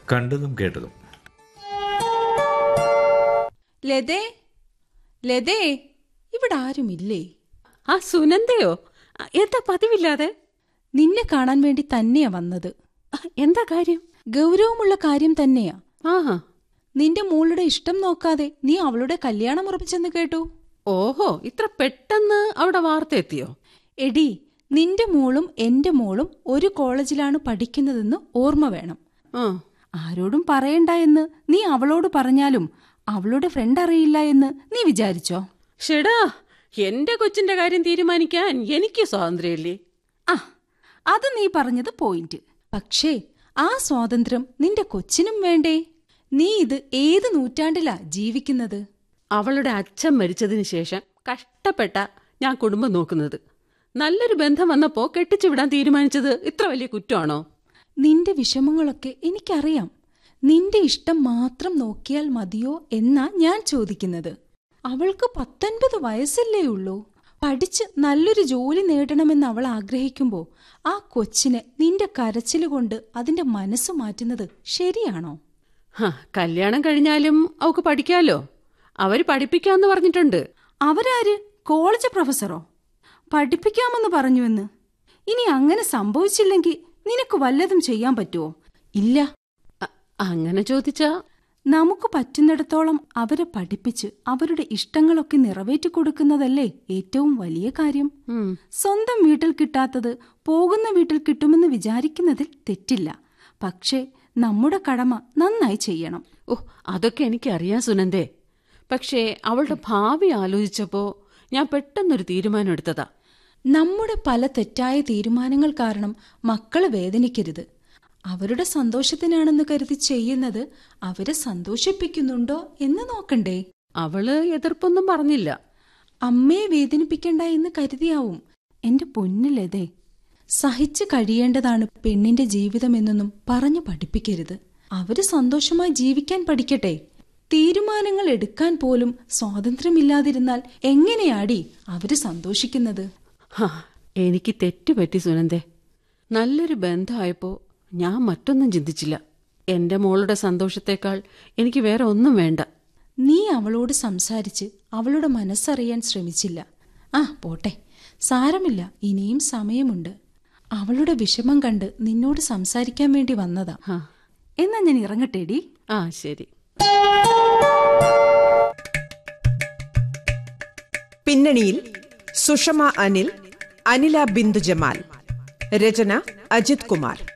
കണ്ടതും കേട്ടതും ലതേ ലതേ ഇവിടെ ആരുമില്ലേ ആ സുനന്ദയോ ആ, എന്താ പതിവില്ലാതെ നിന്നെ കാണാൻ വേണ്ടി തന്നെയാ വന്നത് ആ, എന്താ കാര്യം ഗൗരവമുള്ള കാര്യം തന്നെയാ ആഹാ നിന്റെ മോളുടെ ഇഷ്ടം നോക്കാതെ നീ അവളുടെ കല്യാണം ഉറപ്പിച്ചെന്ന് കേട്ടു ഓഹോ ഇത്ര പെട്ടെന്ന് അവിടെ വാർത്ത എത്തിയോ എടി നിന്റെ മോളും എന്റെ മോളും ഒരു കോളേജിലാണ് പഠിക്കുന്നതെന്ന് ഓർമ്മ വേണം ആ ആരോടും പറയണ്ട എന്ന് നീ അവളോട് പറഞ്ഞാലും അവളുടെ ഫ്രണ്ട് അറിയില്ല എന്ന് നീ വിചാരിച്ചോ ഷെടാ എന്റെ കൊച്ചിന്റെ കാര്യം തീരുമാനിക്കാൻ എനിക്ക് സ്വാതന്ത്ര്യമില്ലേ ആ അത് നീ പറഞ്ഞത് പോയിന്റ് പക്ഷേ ആ സ്വാതന്ത്ര്യം നിന്റെ കൊച്ചിനും വേണ്ടേ നീ ഇത് ഏത് നൂറ്റാണ്ടിലാ ജീവിക്കുന്നത് അവളുടെ അച്ഛൻ മരിച്ചതിന് ശേഷം കഷ്ടപ്പെട്ട ഞാൻ കുടുംബം നോക്കുന്നത് നല്ലൊരു ബന്ധം വന്നപ്പോ കെട്ടിച്ചു വിടാൻ തീരുമാനിച്ചത് ഇത്ര വലിയ കുറ്റമാണോ നിന്റെ വിഷമങ്ങളൊക്കെ എനിക്കറിയാം നിന്റെ ഇഷ്ടം മാത്രം നോക്കിയാൽ മതിയോ എന്നാ ഞാൻ ചോദിക്കുന്നത് അവൾക്ക് പത്തൊൻപത് വയസ്സല്ലേ ഉള്ളൂ പഠിച്ച് നല്ലൊരു ജോലി നേടണമെന്ന് അവൾ ആഗ്രഹിക്കുമ്പോ ആ കൊച്ചിന് നിന്റെ കരച്ചിലുകൊണ്ട് അതിന്റെ മനസ്സ് മാറ്റുന്നത് ശരിയാണോ ഹ, കല്യാണം കഴിഞ്ഞാലും അവക്ക് പഠിക്കാലോ അവര് പഠിപ്പിക്കാന്ന് പറഞ്ഞിട്ടുണ്ട് അവരാര് കോളേജ് പ്രൊഫസറോ പഠിപ്പിക്കാമെന്ന് പറഞ്ഞുവെന്ന് ഇനി അങ്ങനെ സംഭവിച്ചില്ലെങ്കിൽ നിനക്ക് വല്ലതും ചെയ്യാൻ പറ്റുമോ ഇല്ല അ- അങ്ങനെ ചോദിച്ചാ നമുക്ക് പറ്റുന്നിടത്തോളം അവരെ പഠിപ്പിച്ച് അവരുടെ ഇഷ്ടങ്ങളൊക്കെ നിറവേറ്റി കൊടുക്കുന്നതല്ലേ ഏറ്റവും വലിയ കാര്യം ഉം, സ്വന്തം വീട്ടിൽ കിട്ടാത്തത് പോകുന്ന വീട്ടിൽ കിട്ടുമെന്ന് വിചാരിക്കുന്നതിൽ തെറ്റില്ല പക്ഷേ നമ്മുടെ കടമ നന്നായി ചെയ്യണം ഓ അതൊക്കെ എനിക്കറിയാം സുനന്ദേ പക്ഷേ അവളുടെ ഭാവി ആലോചിച്ചപ്പോ ഞാൻ പെട്ടെന്നൊരു തീരുമാനം എടുത്തതാ നമ്മുടെ പല തെറ്റായ തീരുമാനങ്ങൾ കാരണം മക്കള് വേദനിക്കരുത് അവരുടെ സന്തോഷത്തിനാണെന്ന് കരുതി ചെയ്യുന്നത് അവരെ സന്തോഷിപ്പിക്കുന്നുണ്ടോ എന്ന് നോക്കണ്ടേ അവള് എതിർപ്പൊന്നും പറഞ്ഞില്ല അമ്മയെ വേദനിപ്പിക്കണ്ട എന്ന് കരുതിയാവും എന്റെ പൊന്നിലതേ സഹിച്ചു കഴിയേണ്ടതാണ് പെണ്ണിന്റെ ജീവിതമെന്നൊന്നും പറഞ്ഞു പഠിപ്പിക്കരുത് അവര് സന്തോഷമായി ജീവിക്കാൻ പഠിക്കട്ടെ തീരുമാനങ്ങൾ എടുക്കാൻ പോലും സ്വാതന്ത്ര്യമില്ലാതിരുന്നാൽ എങ്ങനെയാടി അവര് സന്തോഷിക്കുന്നത് ഹാ എനിക്ക് തെറ്റുപറ്റി സുനന്ദേ നല്ലൊരു ബന്ധമായപ്പോ ഞാൻ മറ്റൊന്നും ചിന്തിച്ചില്ല എന്റെ മോളുടെ സന്തോഷത്തേക്കാൾ എനിക്ക് വേറെ ഒന്നും വേണ്ട നീ അവളോട് സംസാരിച്ച് അവളുടെ മനസ്സറിയാൻ ശ്രമിച്ചില്ല ആ പോട്ടെ സാരമില്ല ഇനിയും സമയമുണ്ട് അവളുടെ വിഷമം കണ്ട് നിന്നോട് സംസാരിക്കാൻ വേണ്ടി വന്നതാ ഹാ എന്നാ ഞാൻ ഇറങ്ങട്ടേടി ആ ശരി പിന്നണിയിൽ സുഷമ അനിൽ അനില ബിന്ദു ജമാൽ രചന അജിത് കുമാർ